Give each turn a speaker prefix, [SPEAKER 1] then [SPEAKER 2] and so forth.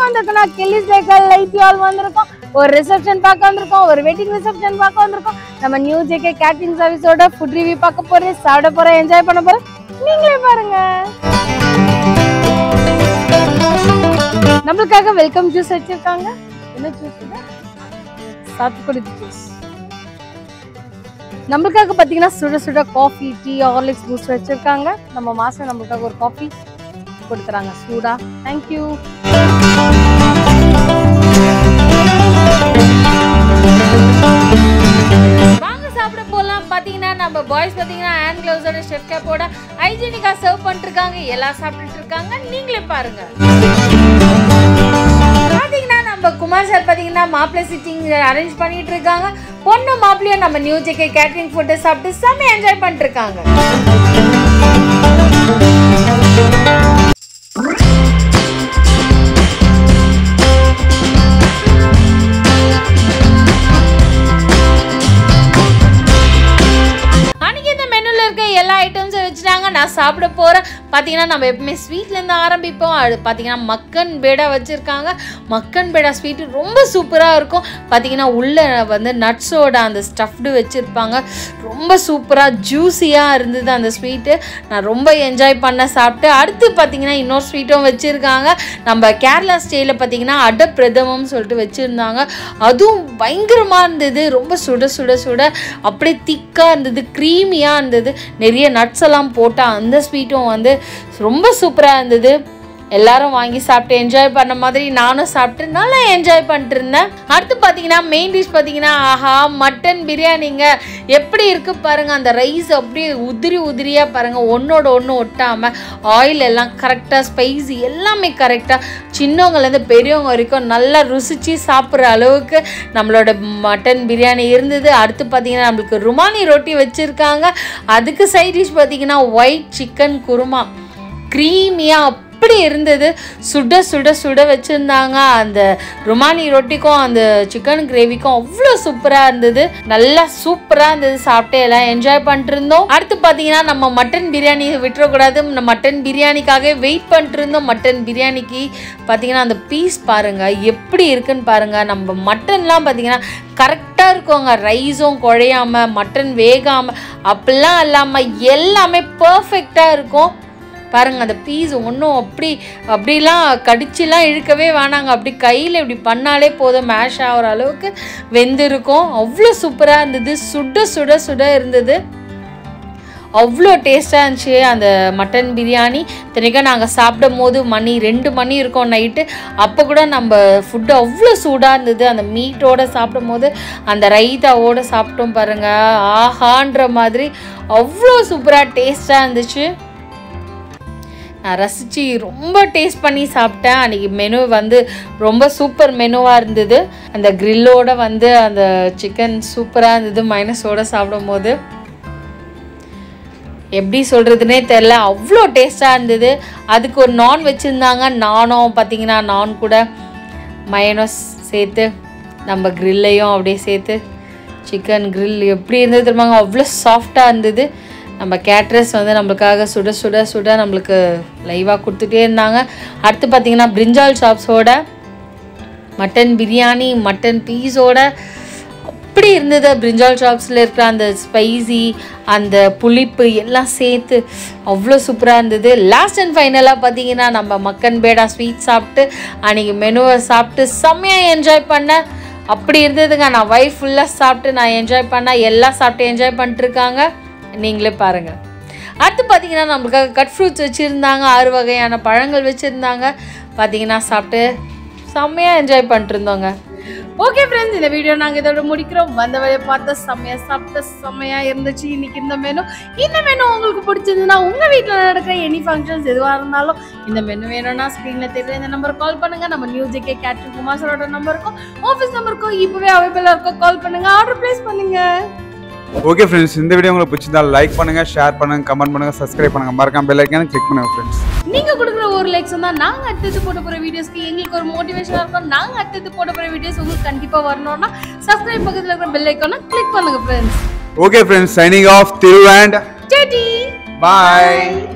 [SPEAKER 1] வந்திருக்கோம்னா Gillis baker light hall வந்திருக்கோம் ஒரு reception பார்க்க வந்திருக்கோம் ஒரு வெட்டிங் ரிசப்ஷன் பார்க்க வந்திருக்கோம் நம்ம நியூ ஜேகே கேட்டரிங் சர்வீஸோட ஃபுட் ரிவ்யூ பார்க்க போறேன் சாப்பிட போறேன் என்ஜாய் பண்ண போறேன் நீங்களே பாருங்க நம்மளுக்காக வெல்கம் ஜூஸ் வச்சிருக்காங்க என்ன ஜூஸ் இது சாத்துக்குடி ஜூஸ் நம்மளுக்காக பார்த்தீங்கன்னா சுட சுட காஃபி டீ ஹார்லிக்ஸ் பூஸ்ட் வச்சிருக்காங்க நம்ம மாசம் நம்மளுக்காக ஒரு காஃபி கொடுக்குறாங்க சூடா தேங்க்யூ
[SPEAKER 2] வாங்க சாப்பிட போலாம் பாத்தீங்கன்னா நம்ம பாய்ஸ் பாத்தீங்கன்னா ஹேண்ட் கிளவுஸோட ஷெஃப் கேப்போட ஹைஜீனிக்கா சர்வ் பண்ணிட்டு இருக்காங்க எல்லாம் சாப்பிட்டுட்டு இருக்காங்க நீங்களே பாருங்க பாத்தீங்கன்னா நம்ம குமார் சார் பாத்தீங்கன்னா மாப்பிள்ளை சிட்டிங் அரேஞ்ச் பண்ணிட்டு இருக்காங்க பொண்ணு மாப்பிள்ளையும் நம்ம நியூ ஜேகே கேட்டரிங் ஃபுட்டை சாப்பிட்டு செம்ம என்ஜாய் பண்ணிட்டு இருக்காங்க அன்னைக்கு இந்த மெனுல இருக்க எல்லா ஐட்டம்ஸும் வச்சுட்டாங்க நான் சாப்பிட போறேன் பார்த்தீங்கன்னா நம்ம எப்பவுமே ஸ்வீட்ல இருந்து ஆரம்பிப்போம் அது பார்த்தீங்கன்னா மக்கன் பேடா வச்சிருக்காங்க மக்கன் பேடா ஸ்வீட் ரொம்ப சூப்பராக இருக்கும் பார்த்தீங்கன்னா உள்ள வந்து நட்ஸோட அந்த ஸ்டஃப்டு வச்சிருப்பாங்க ரொம்ப சூப்பராக ஜூஸியாக இருந்தது அந்த ஸ்வீட்டு நான் ரொம்ப என்ஜாய் பண்ண சாப்பிட்டு அடுத்து பார்த்தீங்கன்னா இன்னொரு ஸ்வீட்டும் வச்சுருக்காங்க நம்ம கேரளா ஸ்டைலில் பார்த்தீங்கன்னா அட பிரதமம் சொல்லிட்டு வச்சுருந்தாங்க அதுவும் பயங்கரமாக இருந்தது ரொம்ப சுட சுட சுட அப்படியே திக்காக இருந்தது க்ரீமியாக இருந்தது நிறைய நட்ஸ் எல்லாம் போட்டால் அந்த ஸ்வீட்டும் வந்து ரொம்ப சூப்பராக இருந்தது எல்லாரும் வாங்கி சாப்பிட்டு என்ஜாய் பண்ண மாதிரி நானும் சாப்பிட்டு நல்லா என்ஜாய் பண்ணிட்டு இருந்தேன் அடுத்து பார்த்தீங்கன்னா மெயின் டிஷ் பார்த்தீங்கன்னா ஆஹா மட்டன் பிரியாணிங்க எப்படி இருக்கு பாருங்க அந்த ரைஸ் அப்படியே உதிரி உதிரியாக பாருங்க ஒன்றோட ஒன்று ஒட்டாமல் ஆயில் எல்லாம் கரெக்டாக ஸ்பைசி எல்லாமே கரெக்டாக சின்னவங்கலேருந்து பெரியவங்க வரைக்கும் நல்லா ருசிச்சு சாப்பிட்ற அளவுக்கு நம்மளோட மட்டன் பிரியாணி இருந்தது அடுத்து பார்த்தீங்கன்னா நம்மளுக்கு ருமானி ரொட்டி வச்சுருக்காங்க அதுக்கு சைட் டிஷ் பார்த்தீங்கன்னா ஒயிட் சிக்கன் குருமா க்ரீமியாக அப்படி இருந்தது சுட சுட சுட வச்சுருந்தாங்க அந்த ருமானி ரொட்டிக்கும் அந்த சிக்கன் கிரேவிக்கும் அவ்வளோ சூப்பராக இருந்தது நல்லா சூப்பராக இருந்தது சாப்பிட்டு எல்லாம் என்ஜாய் பண்ணிட்டு இருந்தோம் அடுத்து பார்த்தீங்கன்னா நம்ம மட்டன் பிரியாணி விட்டுறக்கூடாது நம்ம மட்டன் பிரியாணிக்காக வெயிட் பண்ணிட்டு இருந்தோம் மட்டன் பிரியாணிக்கு பார்த்தீங்கன்னா அந்த பீஸ் பாருங்க எப்படி இருக்குன்னு பாருங்க நம்ம மட்டன்லாம் பார்த்தீங்கன்னா கரெக்டாக இருக்குங்க ரைஸும் குழையாம மட்டன் வேகாமல் அப்படிலாம் இல்லாமல் எல்லாமே பர்ஃபெக்டாக இருக்கும் பாருங்க அந்த பீஸ் ஒன்றும் அப்படி அப்படிலாம் கடிச்சுலாம் இழுக்கவே வேணாங்க அப்படி கையில் இப்படி பண்ணாலே போதும் மேஷ் ஆகிற அளவுக்கு வெந்திருக்கும் அவ்வளோ சூப்பராக இருந்தது சுட சுட சுட இருந்தது அவ்வளோ டேஸ்ட்டாக இருந்துச்சு அந்த மட்டன் பிரியாணி இத்தனைக்கும் நாங்கள் சாப்பிடும் போது மணி ரெண்டு மணி இருக்கும் நைட்டு அப்போ கூட நம்ம ஃபுட்டு அவ்வளோ சூடாக இருந்தது அந்த மீட்டோட சாப்பிடும் போது அந்த ரைத்தாவோடு சாப்பிட்டோம் பாருங்க ஆஹான்ற மாதிரி அவ்வளோ சூப்பராக டேஸ்ட்டாக இருந்துச்சு நான் ரசித்து ரொம்ப டேஸ்ட் பண்ணி சாப்பிட்டேன் அன்றைக்கி மெனு வந்து ரொம்ப சூப்பர் மெனுவாக இருந்தது அந்த கிரில்லோட வந்து அந்த சிக்கன் சூப்பராக இருந்தது மைனஸோடு சாப்பிடும் போது எப்படி சொல்கிறதுனே தெரில அவ்வளோ டேஸ்ட்டாக இருந்தது அதுக்கு ஒரு நான் வச்சுருந்தாங்க நானும் பார்த்தீங்கன்னா நான் கூட மயனோஸ் சேர்த்து நம்ம கிரில்லையும் அப்படியே சேர்த்து சிக்கன் grill எப்படி இருந்தது தெரியுமாங்க அவ்வளோ சாஃப்டாக இருந்தது நம்ம கேட்ரஸ் வந்து நம்மளுக்காக சுட சுட சுட நம்மளுக்கு லைவாக கொடுத்துட்டே இருந்தாங்க அடுத்து பார்த்தீங்கன்னா பிரிஞ்சால் ஷாப்ஸோட மட்டன் பிரியாணி மட்டன் பீஸோட அப்படி இருந்தது பிரிஞ்சால் ஷாப்ஸில் இருக்கிற அந்த ஸ்பைசி அந்த புளிப்பு எல்லாம் சேர்த்து அவ்வளோ சூப்பராக இருந்தது லாஸ்ட் அண்ட் ஃபைனலாக பார்த்தீங்கன்னா நம்ம மக்கன் பேடா ஸ்வீட் சாப்பிட்டு அன்றைக்கி மெனுவை சாப்பிட்டு செம்மையாக என்ஜாய் பண்ணேன் அப்படி இருந்ததுங்க நான் வைஃப் ஃபுல்லாக சாப்பிட்டு நான் என்ஜாய் பண்ணேன் எல்லாம் சாப்பிட்டு என்ஜாய் பண்ணிட்டுருக்காங்க நீங்களே பாருங்கள் அடுத்து பார்த்தீங்கன்னா நம்மளுக்காக கட் ஃப்ரூட்ஸ் வச்சுருந்தாங்க ஆறு வகையான பழங்கள் வச்சுருந்தாங்க பார்த்தீங்கன்னா சாப்பிட்டு செம்மையாக என்ஜாய் பண்ணிட்டு இருந்தோங்க
[SPEAKER 1] ஓகே ஃப்ரெண்ட்ஸ் இந்த வீடியோ நாங்கள் இதோட முடிக்கிறோம் வந்த வழியை பார்த்த செம்மையா சாப்பிட்ட செம்மையா இருந்துச்சு இன்னைக்கு இந்த மெனு இந்த மெனு உங்களுக்கு பிடிச்சிருந்ததுன்னா உங்க வீட்டில் நடக்கிற எனி ஃபங்க்ஷன்ஸ் எதுவாக இருந்தாலும் இந்த மெனு வேணும்னா ஸ்க்ரீன்ல தெரியல இந்த நம்பர் கால் பண்ணுங்க நம்ம நியூ ஜேகே கேட்ரிங் குமார் சாரோட நம்பருக்கும் ஆஃபீஸ் நம்பருக்கும் இப்பவே அவைபிளாக இருக்கும் கால் பண்ணுங்க ஆர்டர் பிளேஸ் பண்ணுங்க
[SPEAKER 3] ஓகே ஃப்ரெண்ட்ஸ் இந்த வீடியோ உங்களுக்கு பிடிச்சிருந்தா லைக் பண்ணுங்க ஷேர் பண்ணுங்க கமெண்ட் பண்ணுங்க சப்ஸ்கிரைப் பண்ணுங்க மறக்காம பெல் ஐக்கான கிளிக் பண்ணுங்க ஃப்ரெண்ட்ஸ்
[SPEAKER 1] நீங்க கொடுக்குற ஒரு லைக்ஸ் தான் நாங்க அடுத்தது போட போற வீடியோஸ்க்கு எங்களுக்கு ஒரு மோட்டிவேஷனா இருக்கும் நாங்க அடுத்தது போட போற வீடியோஸ் உங்களுக்கு கண்டிப்பா வரணும்னா சப்ஸ்கிரைப் பக்கத்துல இருக்கிற பெல் ஐக்கான கிளிக் பண்ணுங்க friends
[SPEAKER 3] okay friends signing off Thiru and
[SPEAKER 1] daddy
[SPEAKER 3] bye